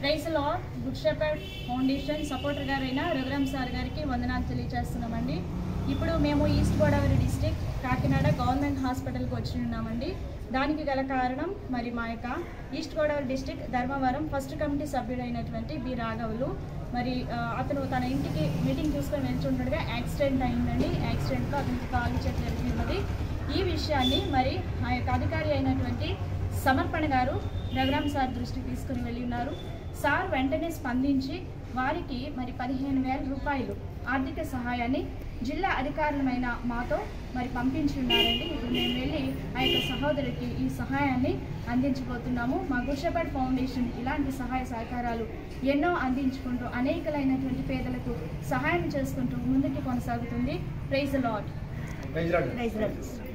Praise లా Good Shepherd Foundation supporter గారైన Raghuram sir గారికి వందనాలు తెలియజేస్తున్నామండి ఇప్పుడు మేము East Godavari district Kakinada government హాస్పిటల్కి వచ్చి ఉన్నామండి దానికి గల కారణం మరి మా యొక్క East Godavari district Dharmavaram first committee సభ్యుడైనటువంటి బి రాఘవులు మరి ఆ, అతను తన ఇంటికి మీటింగ్ చూసుకొని వెళ్తుండగా యాక్సిడెంట్ అయిందండి యాక్సిడెంట్లో అతనికి కాలు చేతి జరిగి ఉన్నది ఈ విషయాన్ని మరి ఆ యొక్క అధికారి అయినటువంటి సమర్పణ గారు రఘురామ్ సార్ దృష్టికి తీసుకుని వెళ్ళి ఉన్నారు సార్ వెంటనే స్పందించి వారికి మరి పదిహేను వేల రూపాయలు ఆర్థిక సహాయాన్ని జిల్లా అధికారులమైన మాతో మరి పంపించి ఉన్నారండి ఇప్పుడు మేము వెళ్ళి ఆ యొక్క సహోదరికి ఈ సహాయాన్ని అందించబోతున్నాము మా గుర్షపేట్ ఫౌండేషన్ ఇలాంటి సహాయ సహకారాలు ఎన్నో అందించుకుంటూ అనేకలైనటువంటి పేదలకు సహాయం చేసుకుంటూ ముందుకు కొనసాగుతుంది praise Lord praise Lord praise lord.